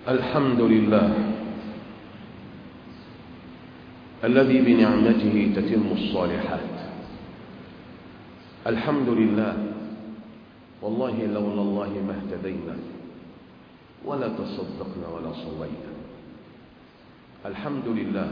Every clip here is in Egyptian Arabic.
الحمد لله الذي بنعمته تتم الصالحات الحمد لله والله لولا الله ما اهتدينا ولا تصدقنا ولا صلينا الحمد لله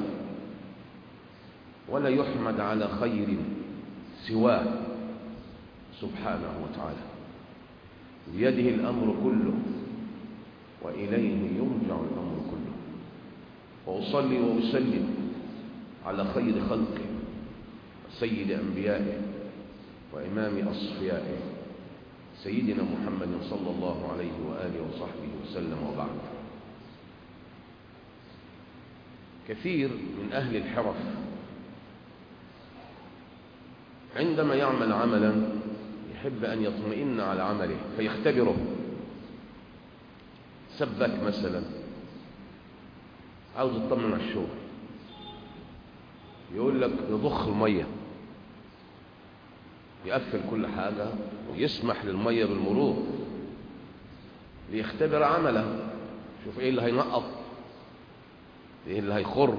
ولا يحمد على خير سواه سبحانه وتعالى بيده الأمر كله وإليه يرجع الأمر كله وأصلي وأسلم على خير خلقه سيد أنبيائه وإمام أصفيائه سيدنا محمد صلى الله عليه وآله وصحبه وسلم وبعد كثير من أهل الحرف عندما يعمل عملا يحب أن يطمئن على عمله فيختبره سبك مثلا عاوز يطمن على الشغل يقول لك يضخ الميه يقفل كل حاجة ويسمح للمية بالمرور ليختبر عمله شوف ايه اللي هينقط ايه اللي هيخر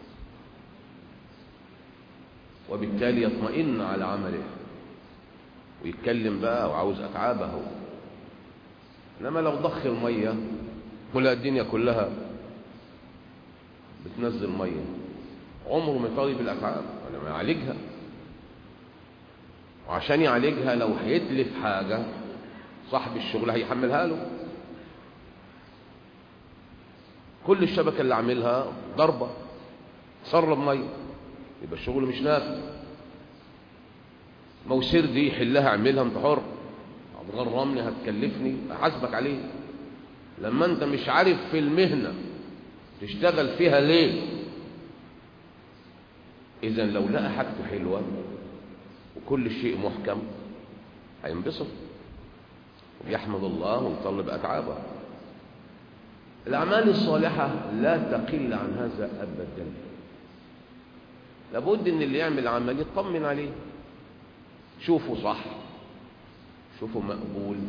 وبالتالي يطمئن على عمله ويتكلم بقى وعاوز اتعابه انما لو ضخ المية كل الدنيا كلها بتنزل مية عمره ما يطالب الاتعاب ولا ما يعالجها وعشان يعالجها لو هيتلف حاجة صاحب الشغل هيحملها له كل الشبكة اللي عاملها ضربة سرب مية يبقى الشغل مش نافع موسير دي حلها اعملها انت حر هتغرمني هتكلفني احاسبك عليه لما انت مش عارف في المهنة تشتغل فيها ليه اذا لو لقى حاجته حلوة وكل شيء محكم هينبسط ويحمد الله ويطلب أتعابه الأعمال الصالحة لا تقل عن هذا أبدا لابد ان اللي يعمل عمل يطمن عليه شوفه صح شوفه مقبول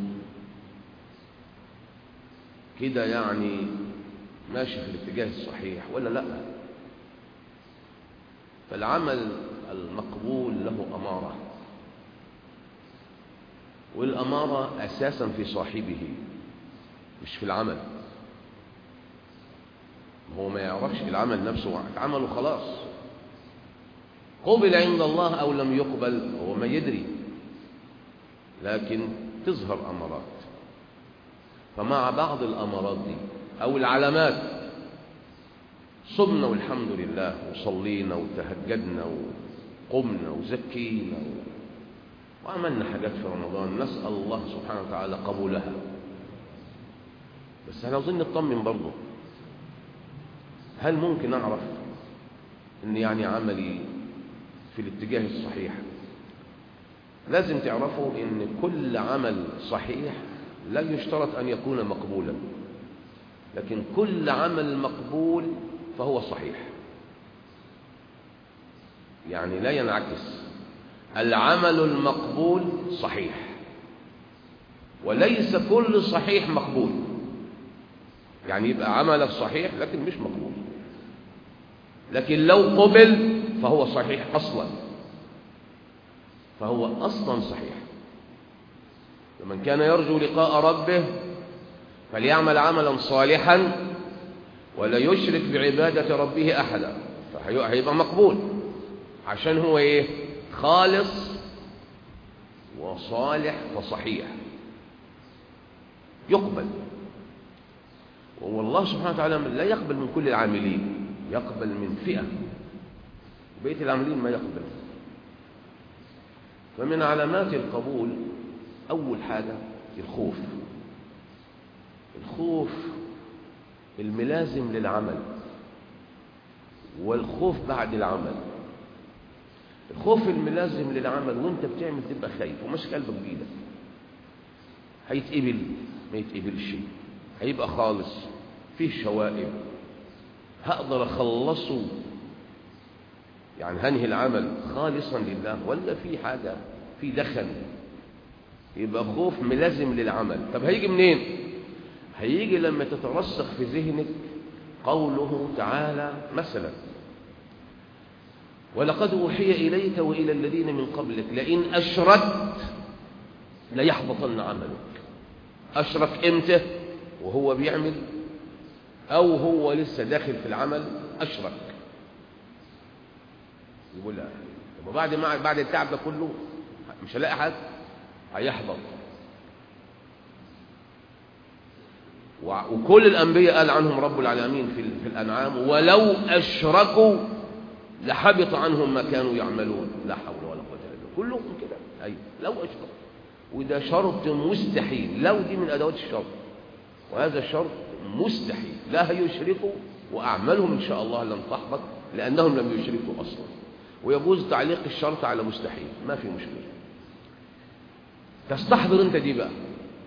كده يعني ماشي في الاتجاه الصحيح ولا لا فالعمل المقبول له أمارة والأمارة أساسا في صاحبه مش في العمل هو ما يعرفش العمل نفسه عمله خلاص قبل عند الله أو لم يقبل هو ما يدري لكن تظهر أمارات فمع بعض الأمارات دي أو العلامات صمنا والحمد لله وصلينا وتهجدنا وقمنا وزكينا وعملنا حاجات في رمضان نسأل الله سبحانه وتعالى قبولها بس احنا عاوزين نطمن برضه هل ممكن أعرف ان يعني عملي في الاتجاه الصحيح لازم تعرفوا ان كل عمل صحيح لا يشترط ان يكون مقبولا لكن كل عمل مقبول فهو صحيح يعني لا ينعكس العمل المقبول صحيح وليس كل صحيح مقبول يعني يبقى عملك صحيح لكن مش مقبول لكن لو قبل فهو صحيح أصلا فهو أصلا صحيح فمن كان يرجو لقاء ربه فليعمل عملا صالحا ولا يشرك بعبادة ربه أحدا فهيبقى مقبول عشان هو إيه خالص وصالح فصحيح يقبل والله سبحانه وتعالى لا يقبل من كل العاملين يقبل من فئة بيت العاملين ما يقبل فمن علامات القبول أول حاجة الخوف الخوف الملازم للعمل والخوف بعد العمل الخوف الملازم للعمل وانت بتعمل تبقى خايف وماسك قلبك بايدك هيتقبل ما يتقبلش هيبقى خالص فيه شوائب هقدر اخلصه يعني هنهي العمل خالصا لله ولا في حاجة في دخل يبقى خوف ملازم للعمل طب هيجي منين هيجي لما تترسخ في ذهنك قوله تعالى مثلا ولقد أوحي إليك وإلى الذين من قبلك لئن أشركت ليحبطن عملك أشرك إمتى وهو بيعمل أو هو لسه داخل في العمل أشرك يقول لا وبعد ما بعد التعب ده كله مش هلاقي حد هيحبط وكل الأنبياء قال عنهم رب العالمين في, في الأنعام ولو أشركوا لحبط عنهم ما كانوا يعملون لا حول ولا قوة إلا بالله كلهم كده أي لو أشركوا وده شرط مستحيل لو دي من أدوات الشرط وهذا شرط مستحيل لا يشركوا وأعمالهم إن شاء الله لن تحبط لأنهم لم يشركوا أصلا ويجوز تعليق الشرط على مستحيل ما في مشكلة تستحضر أنت دي بقى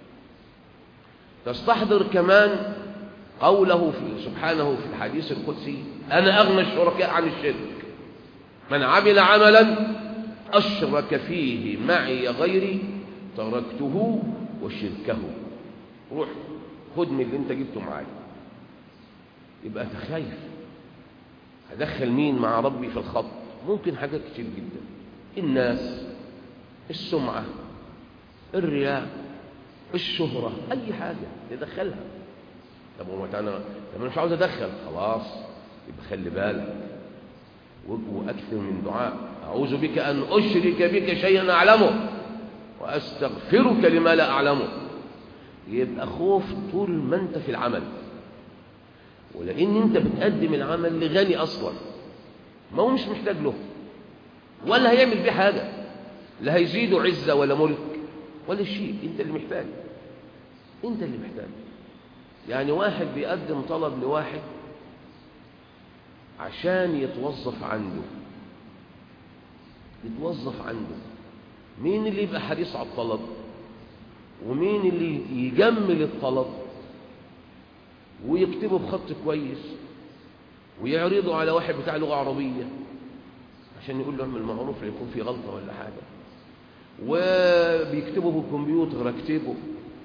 تستحضر كمان قوله في سبحانه في الحديث القدسي أنا أغنى الشركاء عن الشرك من عمل عملا أشرك فيه معي غيري تركته وشركه روح خد من اللي انت جبته معايا يبقى تخايف هدخل مين مع ربي في الخط ممكن حاجات كتير جدا الناس السمعة الرياء الشهرة أي حاجة تدخلها طب هو أنا طب أنا مش عاوز أدخل خلاص يبقى خلي بالك وأكثر من دعاء أعوذ بك أن أشرك بك شيئا أعلمه وأستغفرك لما لا أعلمه يبقى خوف طول ما أنت في العمل ولأن أنت بتقدم العمل لغني أصلا ما هو مش محتاج له ولا هيعمل بيه حاجة لا هيزيده عزة ولا ملك ولا شيء أنت اللي محتاج أنت اللي محتاج يعني واحد بيقدم طلب لواحد عشان يتوظف عنده يتوظف عنده مين اللي يبقى حريص على الطلب ومين اللي يجمل الطلب ويكتبه بخط كويس ويعرضه على واحد بتاع لغة عربية عشان يقول له اعمل معروف يكون في غلطة ولا حاجة وبيكتبه بالكمبيوتر اكتبه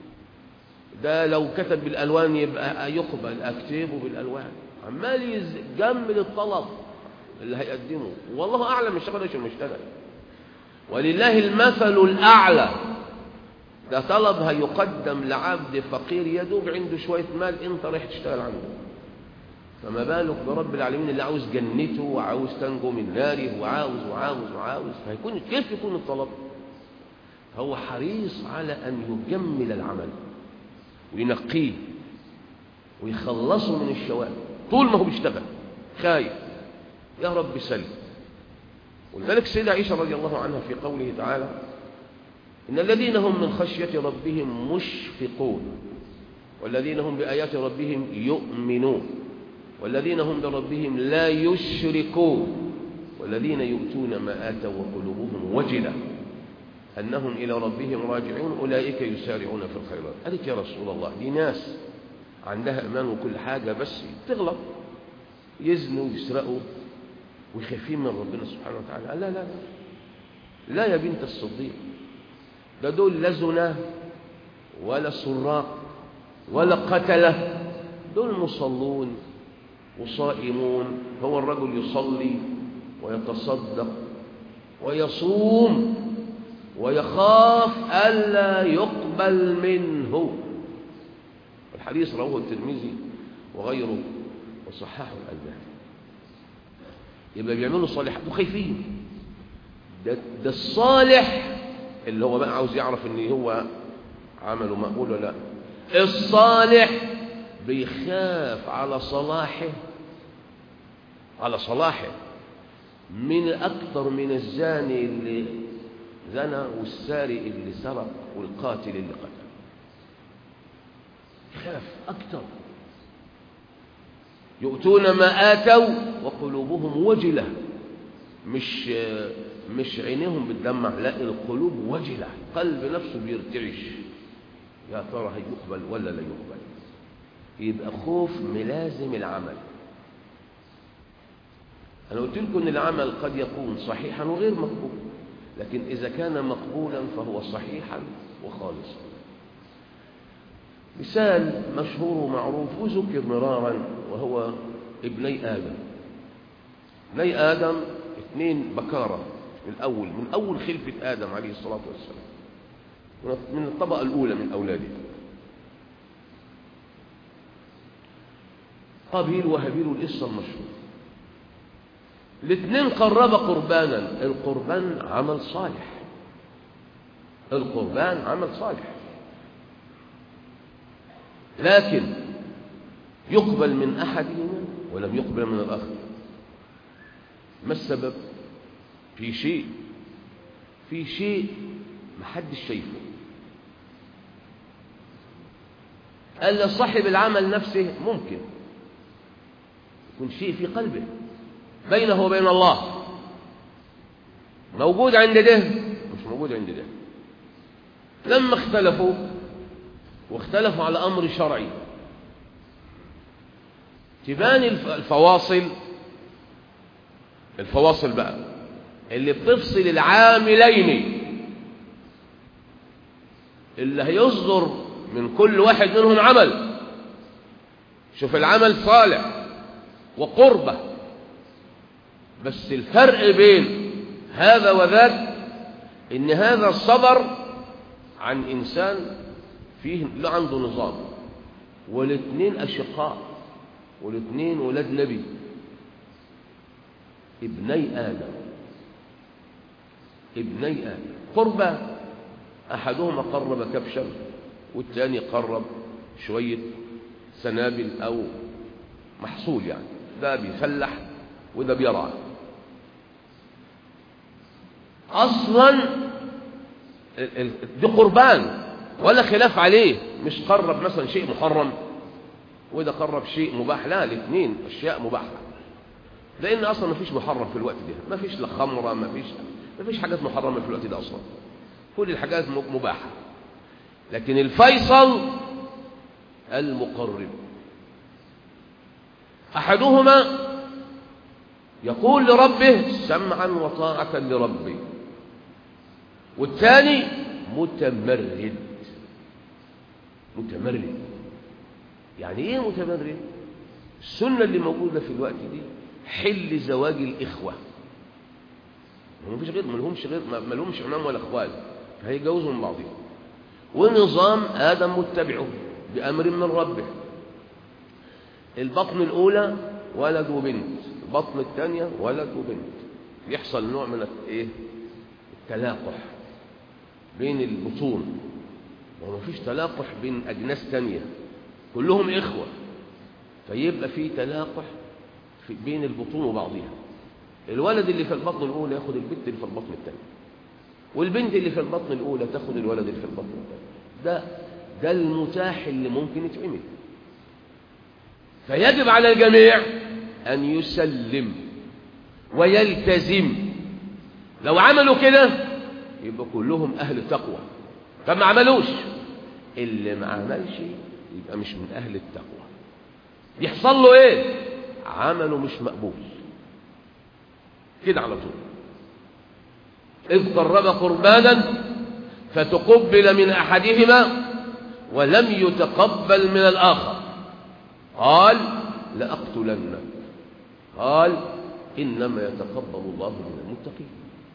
ده لو كتب بالألوان يبقى يقبل اكتبه بالألوان عمال يجمل الطلب اللي هيقدمه والله أعلم الشغل ايش المشتغل ولله المثل الأعلى ده طلب هيقدم لعبد فقير يدوب عنده شوية مال انت رايح تشتغل عنده فما بالك برب العالمين اللي عاوز جنته وعاوز تنجو من ناره وعاوز وعاوز وعاوز فهيكون كيف يكون الطلب هو حريص على أن يجمل العمل وينقيه ويخلصه من الشوائب طول ما هو بيشتغل خايف يا رب سلم ولذلك سيدة عائشة رضي الله عنها في قوله تعالى إن الذين هم من خشية ربهم مشفقون والذين هم بآيات ربهم يؤمنون والذين هم بربهم لا يشركون والذين يؤتون ما آتوا وقلوبهم وجلة أنهم إلى ربهم راجعون أولئك يسارعون في الخيرات قالت يا رسول الله دي ناس عندها إيمان وكل حاجة بس تغلط يزنوا ويسرقوا وخايفين من ربنا سبحانه وتعالى قال لا لا لا لا يا بنت الصديق ده دول لا زنا ولا سراق ولا قتلة دول مصلون وصائمون هو الرجل يصلي ويتصدق ويصوم ويخاف ألا يقبل منه الحديث رواه الترمذي وغيره وصححه الألباني يبقى بيعملوا صالحات وخايفين ده, ده الصالح اللي هو بقى عاوز يعرف ان هو عمله مقبول ولا لا الصالح بيخاف على صلاحه على صلاحه من اكتر من الزاني اللي زنى والسارق اللي سرق والقاتل اللي قتل يخاف اكتر يؤتون ما آتوا وقلوبهم وجلة مش مش عينيهم بتدمع لا القلوب وجلة قلب نفسه بيرتعش يا ترى هيقبل ولا لا يقبل يبقى خوف ملازم العمل أنا قلت لكم أن العمل قد يكون صحيحا وغير مقبول لكن إذا كان مقبولا فهو صحيحا وخالصا مثال مشهور ومعروف وذكر مرارا وهو ابني آدم ابني آدم اثنين بكارة من الأول من أول خلفة آدم عليه الصلاة والسلام من الطبقة الأولى من أولاده قابيل وهابيل القصة المشهورة الاثنين قربا قربانا القربان عمل صالح القربان عمل صالح لكن يقبل من أحدهما ولم يقبل من الآخر ما السبب في شيء في شيء محدش شايفه قال صاحب العمل نفسه ممكن يكون شيء في قلبه بينه وبين الله موجود عند ده مش موجود عند ده لما اختلفوا واختلفوا على أمر شرعي تبان الفواصل الفواصل بقى اللي بتفصل العاملين اللي هيصدر من كل واحد منهم عمل شوف العمل صالح وقربة بس الفرق بين هذا وذاك ان هذا صدر عن انسان فيه له عنده نظام والاثنين اشقاء والاثنين ولاد نبي ابني ادم ابني ادم قربة احدهما قرب كبشا والثاني قرب شوية سنابل او محصول يعني ده بيفلح وده بيرعى اصلا دي قربان ولا خلاف عليه مش قرب مثلا شيء محرم وده قرب شيء مباح لا الاثنين اشياء مباحه لان اصلا ما فيش محرم في الوقت ده ما فيش لا خمره ما فيش ما فيش حاجات محرمه في الوقت ده اصلا كل الحاجات مباحه لكن الفيصل المقرب احدهما يقول لربه سمعا وطاعه لربي والثاني متمرد متمرد يعني ايه متمرد السنه اللي موجوده في الوقت دي حل زواج الاخوه ما فيش غير ما لهمش غير ما لهمش عمام ولا اخوال فهيجوزوا من بعضهم ونظام ادم متبعه بامر من ربه البطن الاولى ولد وبنت البطن الثانيه ولد وبنت يحصل نوع من ايه التلاقح بين البطون وما فيش تلاقح بين أجناس تانية كلهم إخوة فيبقى في تلاقح في بين البطون وبعضها الولد اللي في البطن الأولى ياخد البنت اللي في البطن الثانية والبنت اللي في البطن الأولى تاخد الولد اللي في البطن الثانية ده ده المتاح اللي ممكن يتعمل فيجب على الجميع أن يسلم ويلتزم لو عملوا كده يبقى كلهم أهل تقوى فما عملوش اللي ما عملش يبقى مش من أهل التقوى يحصل له إيه عمله مش مقبول كده على طول إذ قرب قربانا فتقبل من أحدهما ولم يتقبل من الآخر قال لأقتلنك قال إنما يتقبل الله من المتقين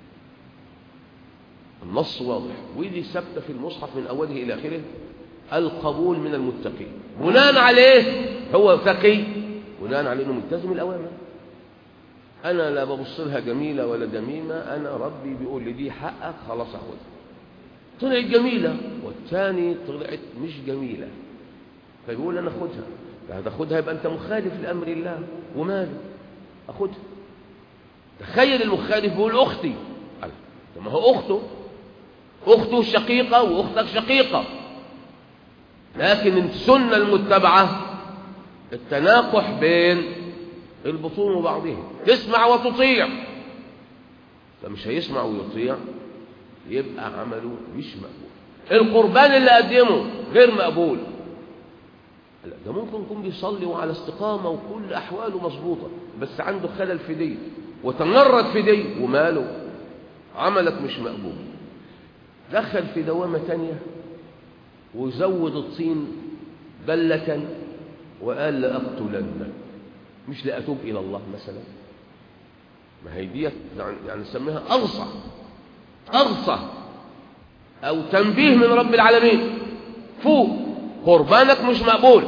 النص واضح ودي ثابته في المصحف من اوله الى اخره القبول من المتقين بناء عليه هو تقي بناء عليه انه ملتزم الاوامر انا لا ببص لها جميله ولا دميمه انا ربي بيقول لي دي حقك خلاص اخدها طلعت جميله والثاني طلعت مش جميله فيقول انا اخدها فهتاخدها يبقى انت مخالف لامر الله وماله اخدها تخيل المخالف بيقول اختي طب ما هو اخته اخته شقيقه واختك شقيقه لكن السنه المتبعه التناقح بين البطون وبعضها تسمع وتطيع فمش هيسمع ويطيع يبقى عمله مش مقبول القربان اللي قدمه غير مقبول لا ده ممكن يكون بيصلي وعلى استقامه وكل احواله مظبوطه بس عنده خلل في دي وتمرد في دي وماله عملك مش مقبول دخل في دوامة تانية وزود الطين بلة وقال لأقتلنك مش لأتوب إلى الله مثلا ما هي ديت يعني نسميها أغصى أغصى أو تنبيه من رب العالمين فوق قربانك مش مقبول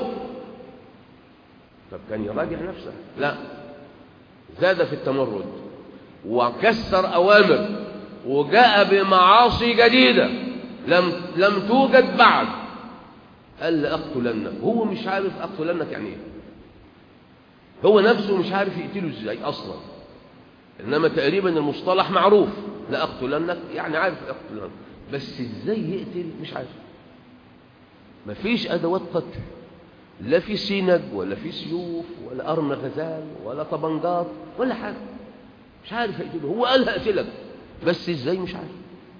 طب كان يراجع نفسه لا زاد في التمرد وكسر أوامر وجاء بمعاصي جديدة لم لم توجد بعد قال لأقتلنك هو مش عارف أقتلنك يعني إيه هو نفسه مش عارف يقتله إزاي أصلا إنما تقريبا المصطلح معروف لأقتلنك يعني عارف أقتلنك بس إزاي يقتل مش عارف مفيش أدوات قتل لا في سينج ولا في سيوف ولا قرن غزال ولا طبنجات ولا حاجة مش عارف يقتله هو قال هقتلك بس ازاي مش عارف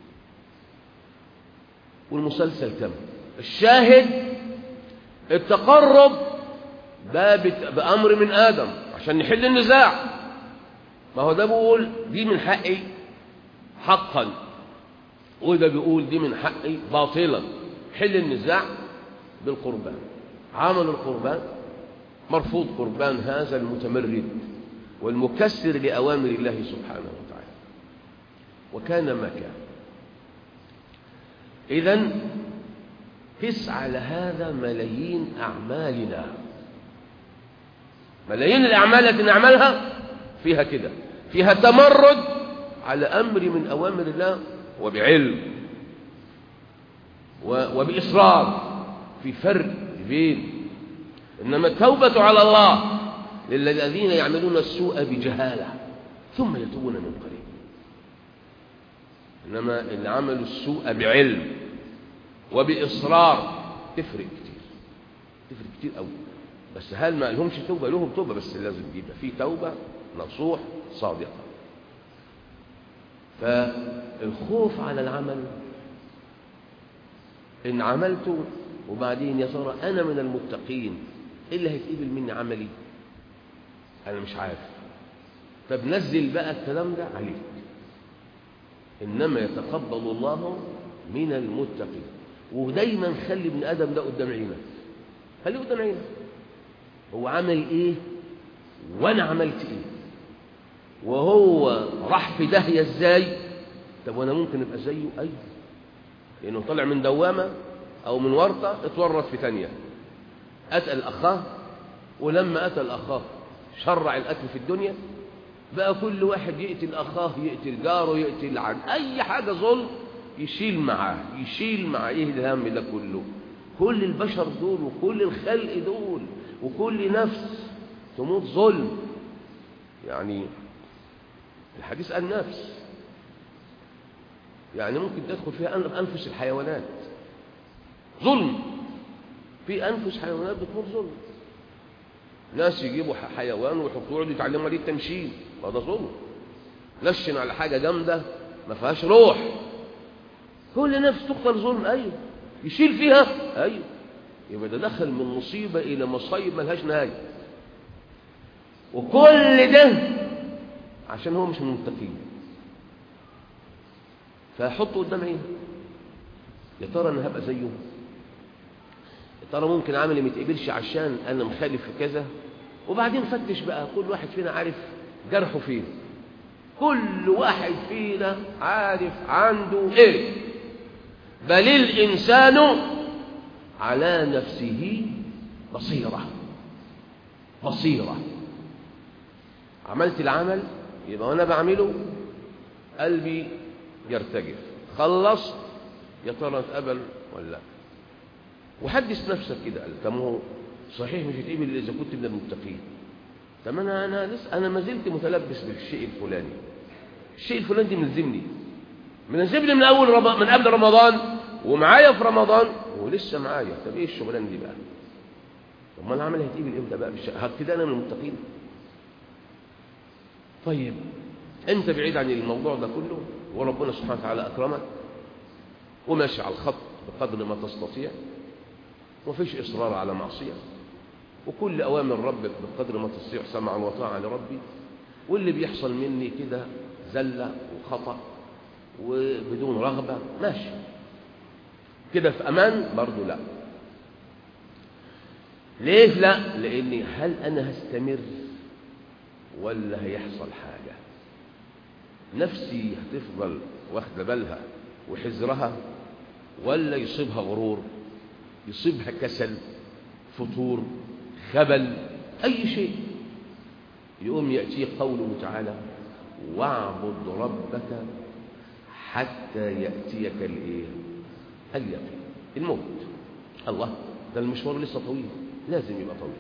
والمسلسل كم الشاهد التقرب ده بأمر من آدم عشان نحل النزاع ما هو ده بيقول دي من حقي حقا وده بيقول دي من حقي باطلا حل النزاع بالقربان عمل القربان مرفوض قربان هذا المتمرد والمكسر لأوامر الله سبحانه وتعالى وكان ما كان إذا قس على هذا ملايين أعمالنا ملايين الأعمال التي نعملها فيها كده فيها تمرد على أمر من أوامر الله وبعلم وبإصرار في فرق بين إنما التوبة على الله للذين يعملون السوء بجهالة ثم يتوبون من قريب إنما اللي عملوا السوء بعلم وبإصرار تفرق كتير تفرق كتير قوي بس هل ما لهمش توبة لهم توبة بس لازم يبقى في توبة نصوح صادقة فالخوف على العمل إن عملته وبعدين يا ترى أنا من المتقين إيه اللي هيتقبل مني عملي أنا مش عارف طب نزل بقى الكلام ده عليك إنما يتقبل الله من المتقين ودايما خلي ابن آدم ده قدام عينك خليه قدام عينك هو عمل إيه وأنا عملت إيه وهو راح في داهية إزاي طب وأنا ممكن أبقى زيه أيوه لأنه طلع من دوامة أو من ورطة اتورط في ثانية قتل أخاه ولما قتل أخاه شرع القتل في الدنيا بقى كل واحد يقتل أخاه يقتل جاره يقتل عن أي حاجة ظلم يشيل معاه يشيل معاه إيه الهم ده كله كل البشر دول وكل الخلق دول وكل نفس تموت ظلم يعني الحديث عن نفس يعني ممكن تدخل فيها أنفس الحيوانات ظلم في أنفس حيوانات بتموت ظلم ناس يجيبوا حيوان ويحطوه يقعدوا يتعلموا عليه التمشين وهذا ظلم نشن على حاجة جامدة ما فيهاش روح كل نفس تقتل ظلم أيوه يشيل فيها أيوه يبقى ده دخل من مصيبة إلى مصايب ملهاش نهاية وكل ده عشان هو مش من المتقين فحطه قدام عينه يا ترى انا هبقى زيه يا ترى ممكن عملي ما يتقبلش عشان انا مخالف في كذا وبعدين فتش بقى كل واحد فينا عارف جرحه فين كل واحد فينا عارف عنده ايه بل الانسان على نفسه بصيره بصيره عملت العمل يبقى وانا بعمله قلبي يرتجف خلص يا ترى اتقبل ولا لا وحدث نفسك كده قال طب هو صحيح مش هتقبل اذا كنت من المتقين طب انا انا لسه انا ما زلت متلبس بالشيء الفلاني الشيء الفلاني دي ملزمني ملزمني من اول رمضان من قبل رمضان ومعايا في رمضان ولسه معايا طب ايه الشغلانه دي بقى طب ما العمل هيتقبل امتى بقى هبتدي انا من المتقين طيب انت بعيد عن الموضوع ده كله وربنا سبحانه وتعالى اكرمك وماشي على الخط بقدر ما تستطيع ومفيش اصرار على معصيه وكل اوامر ربك بقدر ما تستطيع سمعا وطاعه لربي واللي بيحصل مني كده زله وخطا وبدون رغبه ماشي كده في امان برضه لا ليه لا لاني هل انا هستمر ولا هيحصل حاجه نفسي هتفضل واخده بالها وحذرها ولا يصيبها غرور يصيبها كسل فتور خبل اي شيء يقوم ياتي قوله تعالى واعبد ربك حتى ياتيك الايه اليقين الموت الله ده المشوار لسه طويل لازم يبقى طويل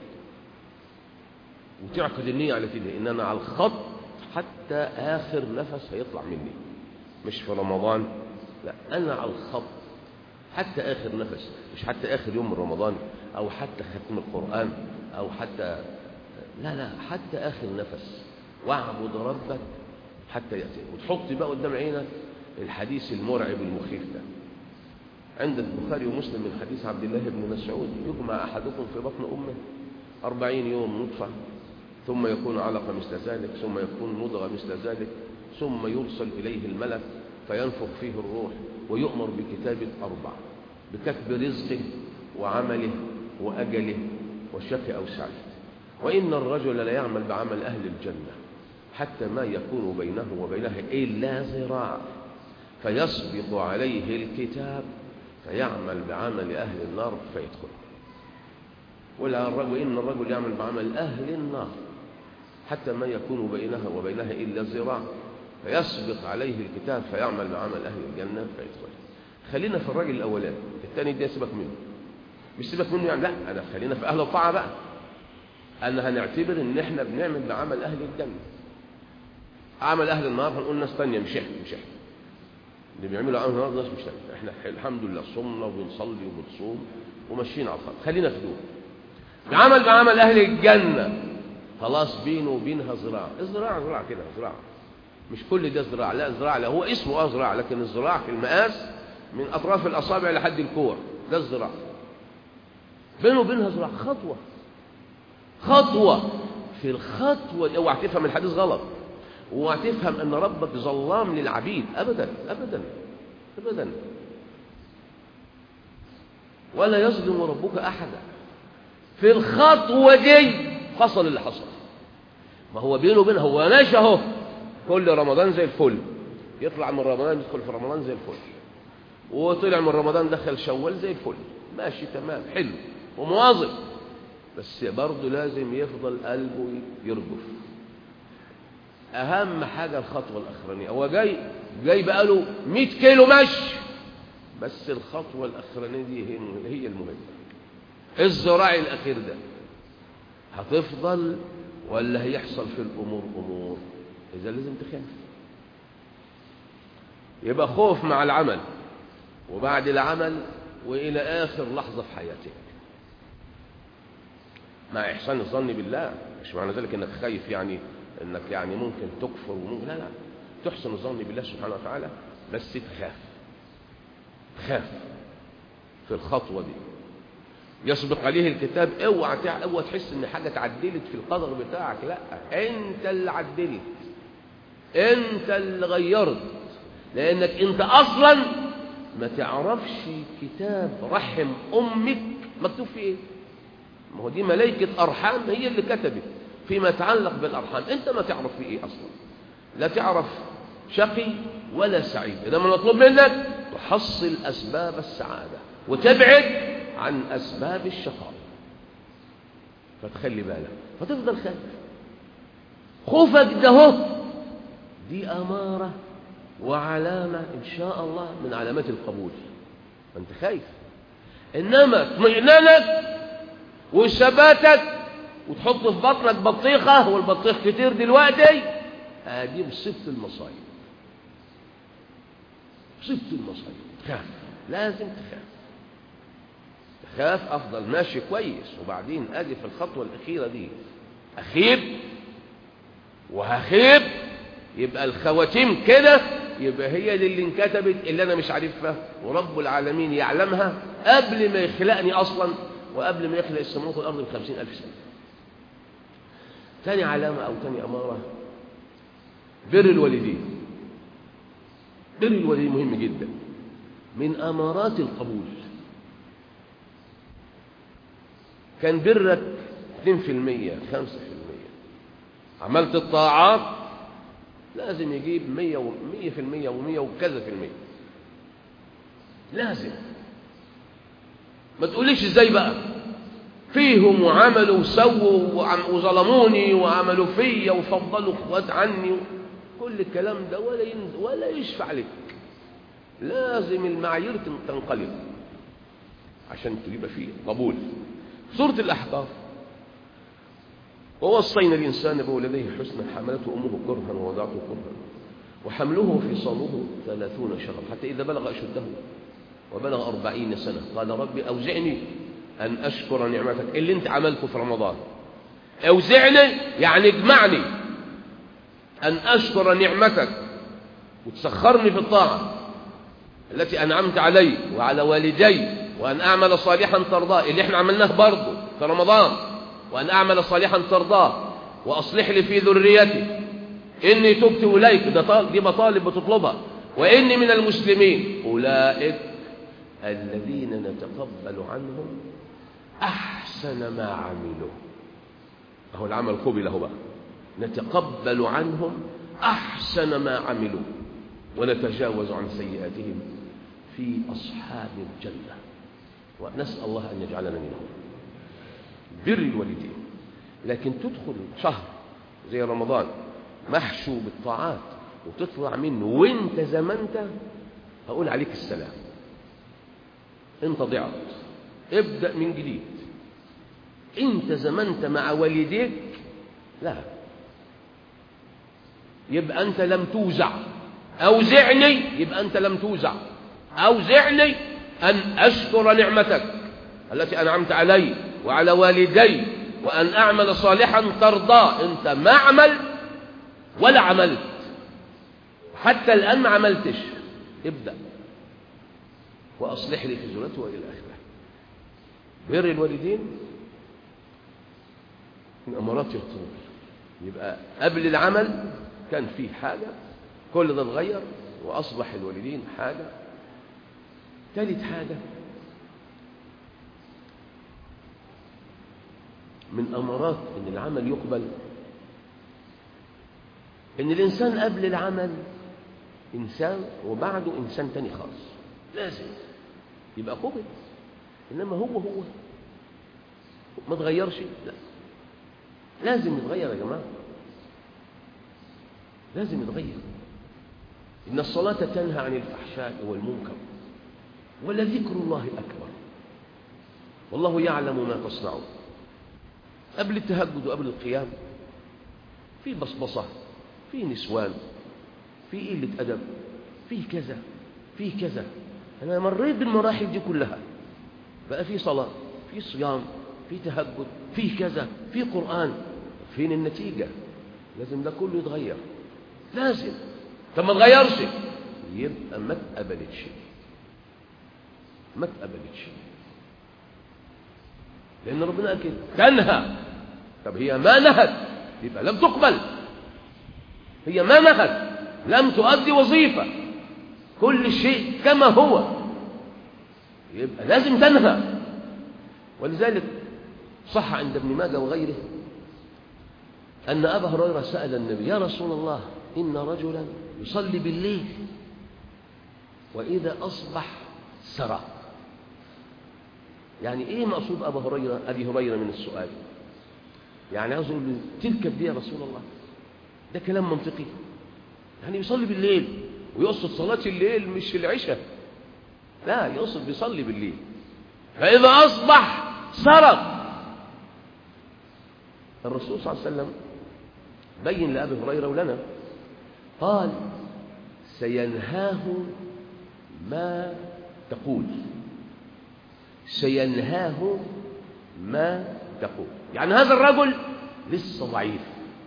وتعقد النية على كده ان انا على الخط حتى اخر نفس هيطلع مني مش في رمضان لا انا على الخط حتى اخر نفس مش حتى اخر يوم من رمضان او حتى ختم القرآن او حتى لا لا حتى اخر نفس واعبد ربك حتى يأتي وتحط بقى قدام عينك الحديث المرعب المخيف ده عند البخاري ومسلم من حديث عبد الله بن مسعود يجمع أحدكم في بطن أمه أربعين يوم نطفة ثم يكون علقة مثل ذلك ثم يكون مضغة مثل ذلك ثم يرسل إليه الملك فينفخ فيه الروح ويؤمر بكتابة أربع بكتب رزقه وعمله وأجله والشك أو سعيد وإن الرجل لا يعمل بعمل أهل الجنة حتى ما يكون بينه وبينها إلا ذراع فيسبق عليه الكتاب فيعمل بعمل أهل النار فيدخل وإن الرجل يعمل بعمل أهل النار حتى ما يكون بينها وبينها إلا ذراع فيسبق عليه الكتاب فيعمل بعمل أهل الجنة فيدخل خلينا في الراجل الأولاني الثاني ده سيبك منه مش سيبك منه يعني لا أنا خلينا في أهل الطاعة بقى أنا هنعتبر إن إحنا بنعمل بعمل أهل الجنة عمل أهل النار هنقول ناس تانية مش إحنا مش إحنا اللي بيعملوا عمل النار ناس مش إحنا إحنا الحمد لله صمنا وبنصلي وبنصوم وماشيين على الخط خلينا في دول العمل بعمل أهل الجنة خلاص بينه وبينها زراعة الزراعة زراعة كده زراعة مش كل ده زراعة لا زراعة لا هو اسمه اه زراعة لكن الزراعة في المقاس من أطراف الأصابع لحد الكوع ده الزراعة بينه وبينها زراعة خطوة خطوة في الخطوة اوعى تفهم الحديث غلط اوعى تفهم ان ربك ظلام للعبيد ابدا ابدا ابدا ولا يظلم ربك احدا في الخطوة دي حصل اللي حصل ما هو بينه وبينها هو ماشي اهو كل رمضان زي الفل يطلع من رمضان يدخل في رمضان زي الفل وطلع من رمضان دخل شوال زي الفل ماشي تمام حلو ومواظب بس برضه لازم يفضل قلبه يرجف اهم حاجه الخطوه الاخرانيه هو جاي جاي بقاله 100 كيلو مشي بس الخطوه الاخرانيه دي هي هي المهمه الزراعي الاخير ده هتفضل ولا هيحصل في الامور امور اذا لازم تخاف يبقى خوف مع العمل وبعد العمل والى اخر لحظه في حياتك مع احسان الظن بالله مش معنى ذلك انك خايف يعني انك يعني ممكن تكفر وممكن لا لا تحسن الظن بالله سبحانه وتعالى بس تخاف تخاف في الخطوه دي يسبق عليه الكتاب اوعى تع... اوعى تحس ان حاجه اتعدلت في القدر بتاعك لا انت اللي عدلت انت اللي غيرت لانك انت اصلا ما تعرفش كتاب رحم امك مكتوب فيه ايه ما هو دي ملائكه ارحام هي اللي كتبت فيما يتعلق بالارحام انت ما تعرف فيه ايه اصلا لا تعرف شقي ولا سعيد انما المطلوب منك تحصل اسباب السعاده وتبعد عن أسباب الشقاء فتخلي بالك فتفضل خايف خوفك ده هو دي أمارة وعلامة إن شاء الله من علامات القبول أنت خايف إنما اطمئنانك وثباتك وتحط في بطنك بطيخة والبطيخ كتير دلوقتي دي مصيبة المصايب مصيبة المصايب تخاف لازم تخاف خاف افضل ماشي كويس وبعدين اجي في الخطوه الاخيره دي اخيب وهخيب يبقى الخواتيم كده يبقى هي دي اللي انكتبت اللي انا مش عارفها ورب العالمين يعلمها قبل ما يخلقني اصلا وقبل ما يخلق السماوات والارض بخمسين الف سنه تاني علامه او تاني اماره بر الوالدين بر الوالدين مهم جدا من امارات القبول كان برك 2% 5% عملت الطاعات لازم يجيب 100 و 100% و100 وكذا في المية لازم ما تقوليش ازاي بقى فيهم وعملوا وسووا وظلموني وعملوا فيا وفضلوا اخوات عني كل الكلام ده ولا ينز ولا يشفع لك لازم المعايير تنقلب عشان تجيب فيه قبول سورة الأحقاف ووصينا الإنسان بولديه حسنا حملته أمه كرها ووضعته كرها وحمله في صاله ثلاثون شهرا حتى إذا بلغ أشده وبلغ أربعين سنة قال ربي أوزعني أن أشكر نعمتك اللي أنت عملته في رمضان أوزعني يعني اجمعني أن أشكر نعمتك وتسخرني في الطاعة التي أنعمت علي وعلى والدي وأن أعمل صالحا ترضاه اللي احنا عملناه برضه في رمضان وأن أعمل صالحا ترضاه وأصلح لي في ذريتي إني تبت إليك ده دي مطالب بتطلبها وإني من المسلمين أولئك الذين نتقبل عنهم أحسن ما عملوا أهو العمل قبل هو بقى نتقبل عنهم أحسن ما عملوا ونتجاوز عن سيئاتهم في أصحاب الجنة ونسأل الله أن يجعلنا منهم بر الوالدين لكن تدخل شهر زي رمضان محشو بالطاعات وتطلع منه وانت زمنت هقول عليك السلام انت ضعت ابدأ من جديد انت زمنت مع والديك لا يبقى انت لم توزع اوزعني يبقى انت لم توزع اوزعني ان اشكر نعمتك التي انعمت علي وعلى والدي وان اعمل صالحا ترضى انت ما عملت ولا عملت حتى الان ما عملتش ابدا واصلح لي في ذريتي والى اخره بر الوالدين من امارات الطول يبقى قبل العمل كان فيه حاجه كل ده اتغير واصبح الوالدين حاجه ثالث حاجه من امارات ان العمل يقبل ان الانسان قبل العمل انسان وبعده انسان تاني خالص لازم يبقى قبل انما هو هو ما تغيرش لا لازم يتغير يا جماعه لازم يتغير ان الصلاه تنهى عن الفحشاء والمنكر ولذكر الله اكبر والله يعلم ما تصنعون قبل التهجد وقبل القيام في بصبصه في نسوان في قله ادب في كذا في كذا انا مريت بالمراحل دي كلها بقى في صلاه في صيام في تهجد في كذا في قران فين النتيجه لازم ده كله يتغير لازم طب ما تغيرش يبقى ما اتقبلتش ما اتقبلتش لان ربنا قال كده تنهى طب هي ما نهت يبقى لم تقبل هي ما نهت لم تؤدي وظيفه كل شيء كما هو يبقى لازم تنهى ولذلك صح عند ابن ماجه وغيره أن أبا هريرة سأل النبي يا رسول الله إن رجلا يصلي بالليل وإذا أصبح سرى يعني إيه مقصود أبا هريرة أبي هريرة من السؤال يعني عاوز أقول له تركب دي يا رسول الله ده كلام منطقي يعني يصلي بالليل ويقصد صلاة الليل مش العشاء لا يقصد بيصلي بالليل فإذا أصبح سرق الرسول صلى الله عليه وسلم بين لأبي هريرة ولنا قال سينهاه ما تقول سينهاه ما تقول يعني هذا الرجل لسه ضعيف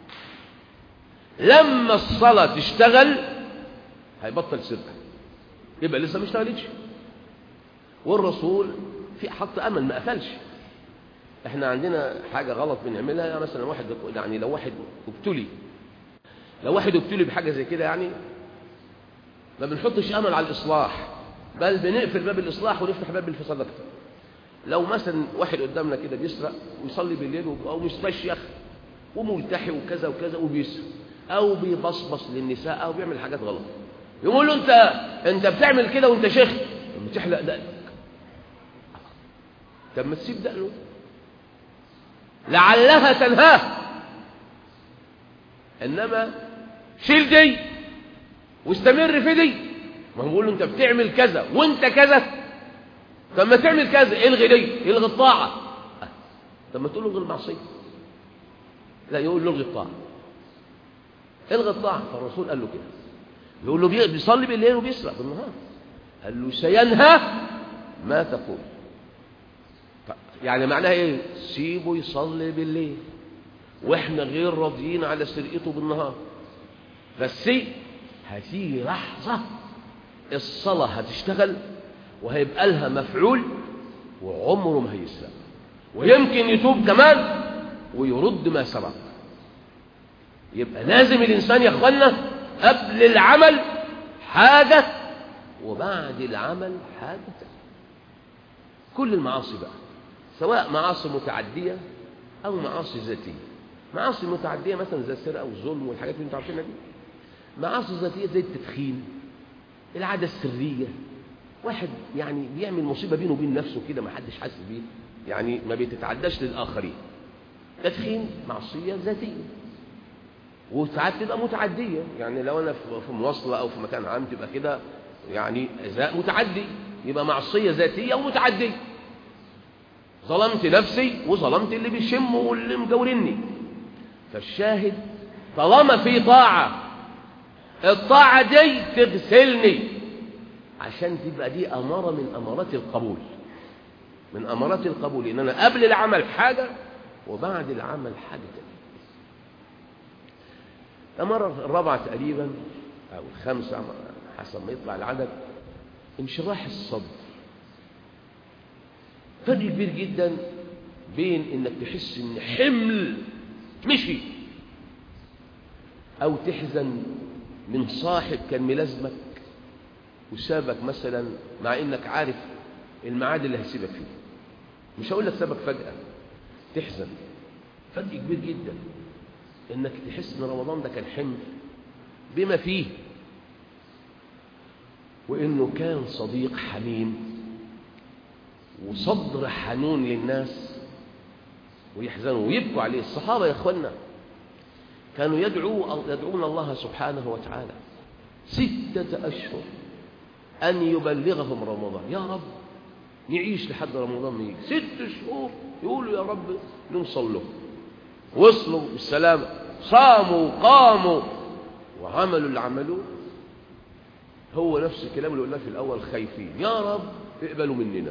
لما الصلاة تشتغل هيبطل سرقة يبقى لسه ما اشتغلتش والرسول في حط امل ما قفلش احنا عندنا حاجه غلط بنعملها يعني مثلا واحد يعني لو واحد ابتلي لو واحد ابتلي بحاجه زي كده يعني ما بنحطش امل على الاصلاح بل بنقفل باب الاصلاح ونفتح باب الفساد اكتر لو مثلا واحد قدامنا كده بيسرق ويصلي بالليل او مستشيخ وملتحي وكذا وكذا وبيسرق او بيبصبص للنساء او بيعمل حاجات غلط يقول له انت انت بتعمل كده وانت شيخ طب بتحلق دقنك طب ما تسيب دقنه لعلها تنهاه انما شيل دي واستمر في دي ما هو بيقول له انت بتعمل كذا وانت كذا طب ما تعمل كذا الغي دي الغي الطاعه طب ما تقول له الغي المعصيه لا يقول له الغي الطاعه الغي الطاعه فالرسول قال له كده يقول له بيصلي بالليل وبيسرق بالنهار قال له سينهى ما تقول يعني معناها ايه سيبه يصلي بالليل واحنا غير راضيين على سرقته بالنهار بس هتيجي لحظه الصلاه هتشتغل وهيبقى لها مفعول وعمره ما هيسرق ويمكن يتوب كمان ويرد ما سرق يبقى لازم الانسان يا اخوانا قبل العمل حاجه وبعد العمل حاجه كل المعاصي بقى سواء معاصي متعديه او معاصي ذاتيه معاصي متعديه مثلا زي السرقه والظلم والحاجات اللي انتوا عارفينها دي معاصي ذاتيه زي التدخين العاده السريه واحد يعني بيعمل مصيبه بينه وبين نفسه كده ما حدش حاسس بيه يعني ما بيتتعداش للاخرين تدخين معصيه ذاتيه وساعات تبقى متعديه يعني لو انا في مواصله او في مكان عام تبقى كده يعني ازاء متعدي يبقى معصيه ذاتيه ومتعديه ظلمت نفسي وظلمت اللي بيشم واللي مجورني فالشاهد طالما في طاعة الطاعة دي تغسلني عشان تبقى دي أمارة من أمارات القبول من أمارات القبول إن أنا قبل العمل حاجة وبعد العمل حاجة تانية الأمارة الرابعة تقريبا أو الخامسة حسب ما يطلع العدد انشراح الصدر فرق كبير جدا بين انك تحس ان حمل مشي او تحزن من صاحب كان ملازمك وسابك مثلا مع انك عارف الميعاد اللي هيسيبك فيه مش هقول لك سابك فجأة تحزن فرق كبير جدا انك تحس ان رمضان ده كان حمل بما فيه وانه كان صديق حميم وصدر حنون للناس ويحزنوا ويبكوا عليه الصحابة يا اخوانا كانوا يدعو يدعون الله سبحانه وتعالى ستة أشهر أن يبلغهم رمضان يا رب نعيش لحد رمضان ما يجي ست شهور يقولوا يا رب نوصل له وصلوا بالسلامة صاموا قاموا وعملوا اللي عملوه هو نفس الكلام اللي قلناه في الأول خايفين يا رب اقبلوا مننا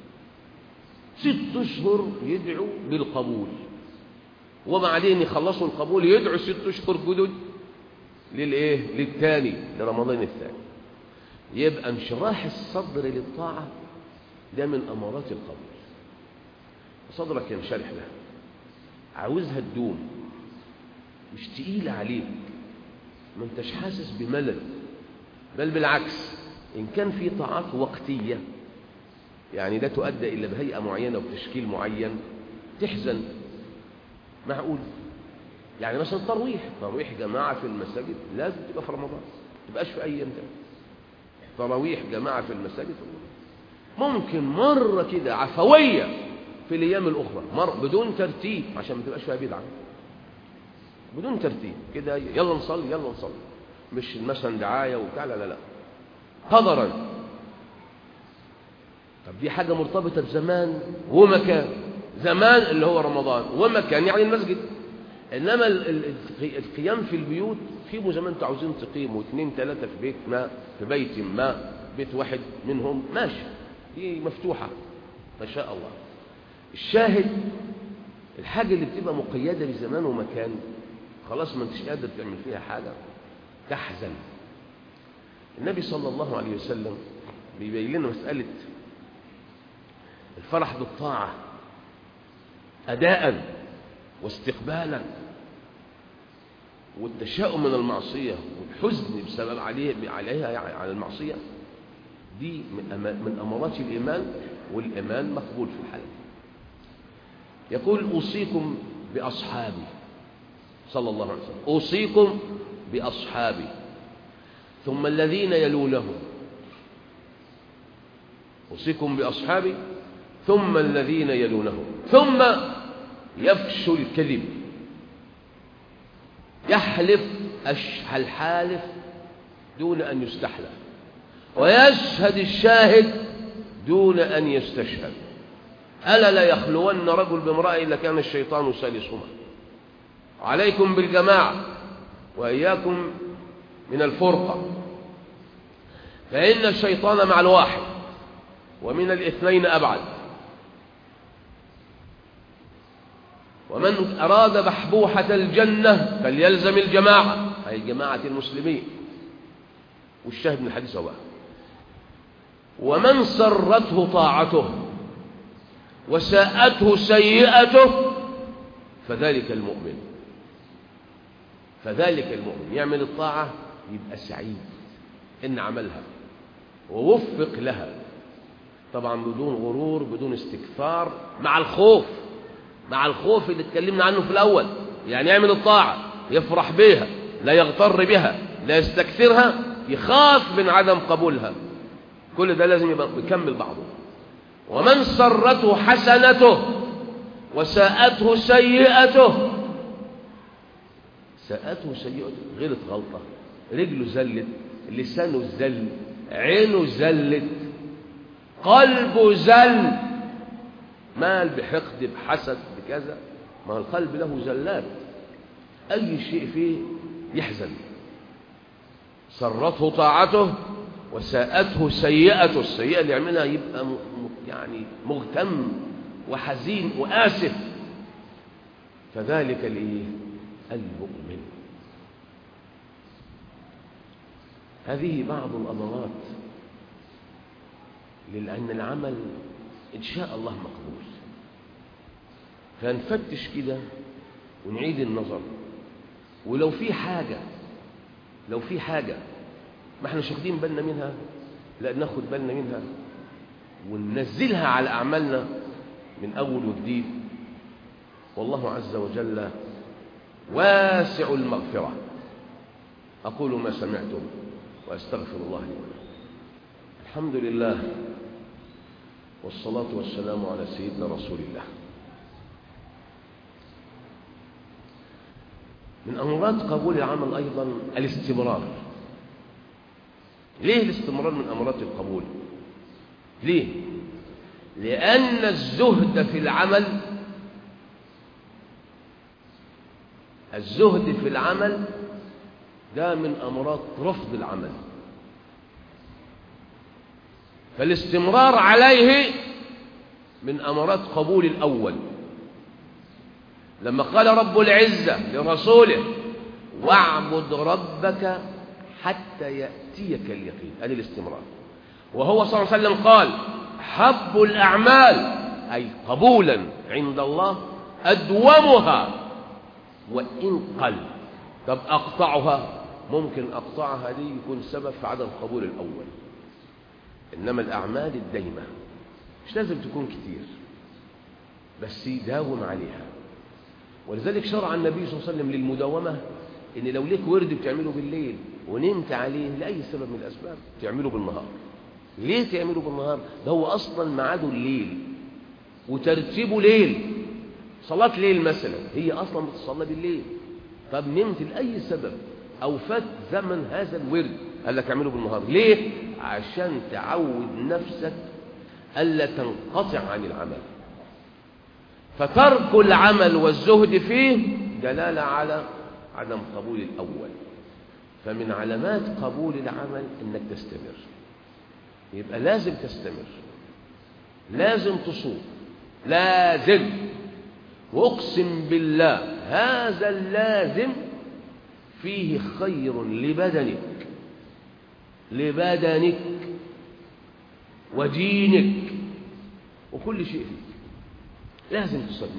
ست اشهر يدعوا بالقبول وبعدين يخلصوا القبول يدعوا ست اشهر جدد للايه للثاني لرمضان الثاني يبقى انشراح الصدر للطاعه ده من امارات القبول صدرك ينشرح لها عاوزها تدوم مش تقيله عليك ما انتش حاسس بملل بل بالعكس ان كان في طاعات وقتيه يعني لا تؤدى إلا بهيئة معينة وبتشكيل معين تحزن معقول يعني مثلا ترويح ترويح جماعة في المساجد لازم تبقى في رمضان ما تبقاش في أي يوم تاني تراويح جماعة في المساجد ممكن مرة كده عفوية في الأيام الأخرى مرة بدون ترتيب عشان ما تبقاش فيها بدعة بدون ترتيب كده يلا نصلي يلا نصلي مش مثلا دعاية وبتاع لا لا لا قدرا طب دي حاجة مرتبطة بزمان ومكان زمان اللي هو رمضان ومكان يعني المسجد إنما القيام في البيوت في زمان انتوا عاوزين تقيموا اثنين ثلاثة في بيت ما في بيت ما بيت واحد منهم ماشي دي مفتوحة ما شاء الله الشاهد الحاجة اللي بتبقى مقيدة بزمان ومكان خلاص ما انتش قادر تعمل فيها حاجة تحزن النبي صلى الله عليه وسلم بيبين لنا مسألة الفرح بالطاعة أداء واستقبالا والتشاؤم من المعصية والحزن بسبب عليه عليها على المعصية دي من أمارات الإيمان والإيمان مقبول في الحالة دي يقول أوصيكم بأصحابي صلى الله عليه وسلم أوصيكم بأصحابي ثم الذين يلونهم أوصيكم بأصحابي ثم الذين يلونهم ثم يفشو الكذب يحلف الحالف دون أن يستحلف ويشهد الشاهد دون أن يستشهد ألا لا يخلون رجل بامرأة إلا كان الشيطان ثالثهما عليكم بالجماعة وإياكم من الفرقة فإن الشيطان مع الواحد ومن الاثنين أبعد ومن أراد بحبوحة الجنة فليلزم الجماعة أي جماعة المسلمين والشاهد من الحديث هو ومن سرته طاعته وساءته سيئته فذلك المؤمن فذلك المؤمن يعمل الطاعة يبقى سعيد إن عملها ووفق لها طبعا بدون غرور بدون استكثار مع الخوف مع الخوف اللي اتكلمنا عنه في الأول يعني يعمل الطاعة يفرح بها لا يغتر بها لا يستكثرها يخاف من عدم قبولها كل ده لازم يبقى يكمل بعضه ومن سرته حسنته وساءته سيئته ساءته سيئته غلط غلطة رجله زلت لسانه زل عينه زلت قلبه زل مال بحقد بحسد بكذا ما القلب له زلات أي شيء فيه يحزن سرته طاعته وساءته سيئته السيئة اللي يعملها يبقى يعني مغتم وحزين وآسف فذلك الإيه المؤمن هذه بعض الأمارات لأن العمل إن شاء الله مقبول فنفتش كده ونعيد النظر ولو في حاجة لو في حاجة ما احنا مش واخدين بالنا منها لا ناخد بالنا منها وننزلها على أعمالنا من أول وجديد والله عز وجل واسع المغفرة أقول ما سمعتم وأستغفر الله لي ولكم الحمد لله والصلاة والسلام على سيدنا رسول الله من أمراض قبول العمل أيضا الاستمرار ليه الاستمرار من أمراض القبول ليه لأن الزهد في العمل الزهد في العمل ده من أمراض رفض العمل فالاستمرار عليه من أمراض قبول الأول لما قال رب العزة لرسوله واعبد ربك حتى يأتيك اليقين هذه الاستمرار وهو صلى الله عليه وسلم قال حب الأعمال أي قبولا عند الله أدومها وإن قل طب أقطعها ممكن أقطعها دي يكون سبب في عدم قبول الأول إنما الأعمال الدايمة مش لازم تكون كتير بس يداوم عليها ولذلك شرع النبي صلى الله عليه وسلم للمداومة إن لو ليك ورد بتعمله بالليل ونمت عليه لأي سبب من الأسباب تعمله بالنهار ليه تعمله بالنهار ده هو أصلا ميعاده الليل وترتيبه ليل صلاة ليل مثلا هي أصلا بتصلى بالليل طب نمت لأي سبب أو فات زمن هذا الورد قال لك اعمله بالنهار ليه عشان تعود نفسك ألا تنقطع عن العمل فترك العمل والزهد فيه دلالة على عدم قبول الأول فمن علامات قبول العمل انك تستمر يبقى لازم تستمر لازم تصوم لازم واقسم بالله هذا اللازم فيه خير لبدنك لبدنك ودينك وكل شيء فيك لازم تصبر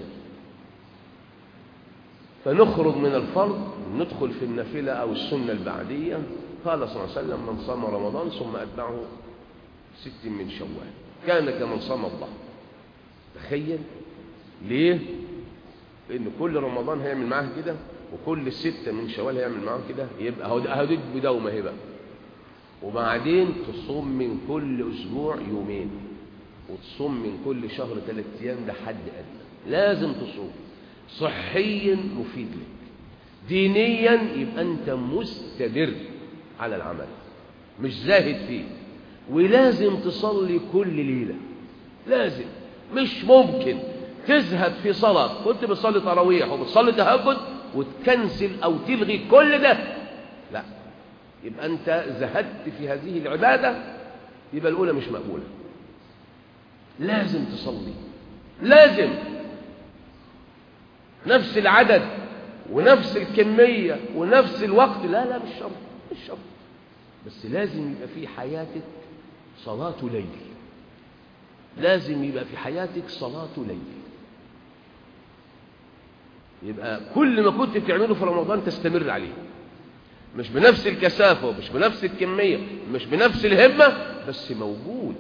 فنخرج من الفرض ندخل في النافلة أو السنة البعدية قال صلى الله عليه وسلم من صام رمضان ثم أتبعه ست من شوال كان كمن صام الله تخيل ليه لان كل رمضان هيعمل معاه كده وكل الستة من شوال هيعمل معاه كده يبقى هدد بدومة هبة وبعدين تصوم من كل اسبوع يومين وتصوم من كل شهر ثلاث ايام ده حد ادنى لازم تصوم صحيا مفيد لك دينيا يبقى انت مستمر على العمل مش زاهد فيه ولازم تصلي كل ليله لازم مش ممكن تزهد في صلاة كنت بتصلي تراويح وبتصلي تهجد وتكنسل أو تلغي كل ده لا يبقى أنت زهدت في هذه العبادة يبقى الأولى مش مقبولة لازم تصلي لازم نفس العدد ونفس الكمية ونفس الوقت لا لا مش شرط مش شرط بس لازم يبقى في حياتك صلاة ليل لازم يبقى في حياتك صلاة ليل يبقى كل ما كنت بتعمله في رمضان تستمر عليه مش بنفس الكثافة ومش بنفس الكمية مش بنفس الهمة بس موجود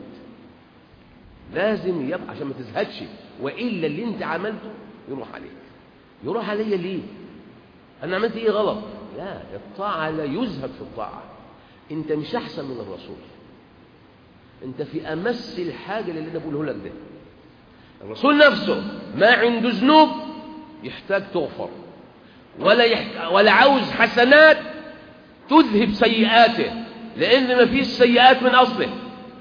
لازم يبقى عشان ما تزهدش وإلا اللي انت عملته يروح عليك يروح عليا ليه أنا عملت إيه غلط لا الطاعة لا يزهد في الطاعة انت مش أحسن من الرسول انت في أمس الحاجة اللي أنا بقوله لك ده الرسول نفسه ما عنده ذنوب يحتاج تغفر ولا يحت... ولا عاوز حسنات تذهب سيئاته لأن ما فيش سيئات من أصله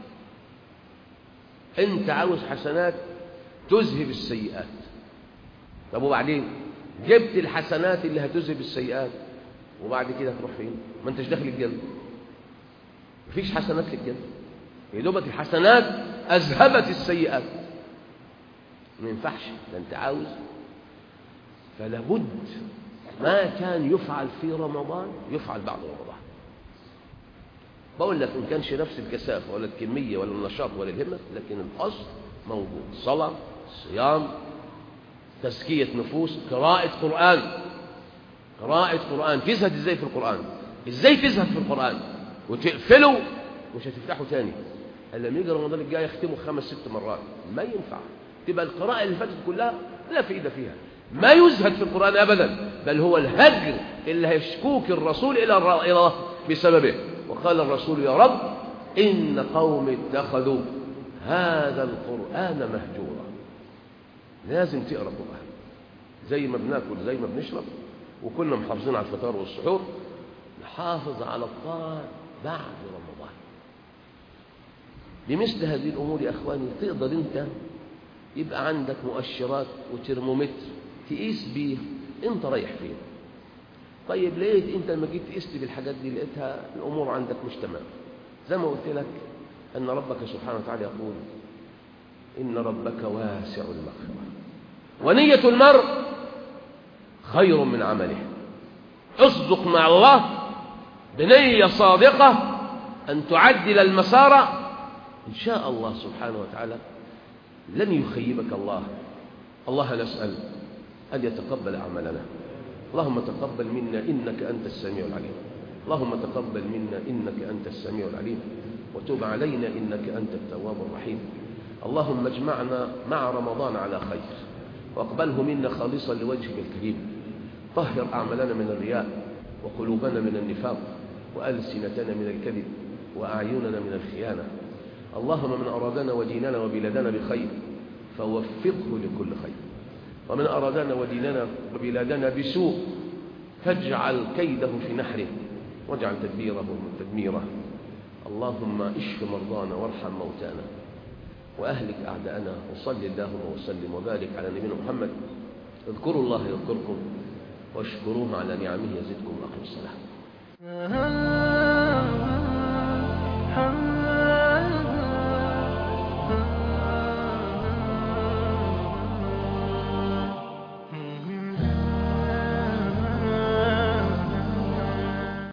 أنت عاوز حسنات تذهب السيئات طب وبعدين جبت الحسنات اللي هتذهب السيئات وبعد كده تروح فين ما انتش داخل الجنة مفيش حسنات للجنة يا دوبك الحسنات أذهبت السيئات ما ينفعش ده أنت عاوز فلا بد ما كان يفعل في رمضان يفعل بعد رمضان بقول لك إن كانش نفس الكثافة ولا الكمية ولا النشاط ولا الهمة لكن الأصل موجود صلاة صيام تزكية نفوس قراءة قرآن قراءة قرآن تزهد ازاي في القرآن ازاي تزهد في القرآن وتقفله مش هتفتحه تاني لما يجي رمضان الجاي يختمه خمس ست مرات ما ينفع تبقى القراءة اللي فاتت كلها لا فائدة فيها ما يزهد في القرآن أبدا بل هو الهجر اللي هيشكوك الرسول إلى الله بسببه وقال الرسول يا رب إن قوم اتخذوا هذا القرآن مهجورا لازم تقرأ القرآن زي ما بناكل زي ما بنشرب وكنا محافظين على الفطار والسحور نحافظ على القرآن بعد رمضان بمثل هذه الأمور يا أخواني تقدر أنت يبقى عندك مؤشرات وترمومتر تقيس بيه أنت رايح فين طيب لقيت أنت لما جيت قست بالحاجات دي لقيتها الأمور عندك مش تمام زي ما قلت لك أن ربك سبحانه وتعالى يقول إن ربك واسع المغفرة ونية المرء خير من عمله اصدق مع الله بنية صادقة أن تعدل المسار إن شاء الله سبحانه وتعالى لن يخيبك الله الله نسأل أن يتقبل أعمالنا اللهم تقبل منا إنك أنت السميع العليم اللهم تقبل منا إنك أنت السميع العليم وتب علينا إنك أنت التواب الرحيم اللهم اجمعنا مع رمضان على خير واقبله منا خالصا لوجهك الكريم طهر أعمالنا من الرياء وقلوبنا من النفاق وألسنتنا من الكذب وأعيننا من الخيانة اللهم من أرادنا وديننا وبلادنا بخير فوفقه لكل خير ومن أرادنا وديننا وبلادنا بسوء فاجعل كيده في نحره واجعل تدبيره تدميره اللهم اشف مرضانا وارحم موتانا وأهلك أعداءنا وصل اللهم وسلم وبارك على نبينا محمد اذكروا الله يذكركم واشكروه على نعمه يزدكم وأقم الصلاة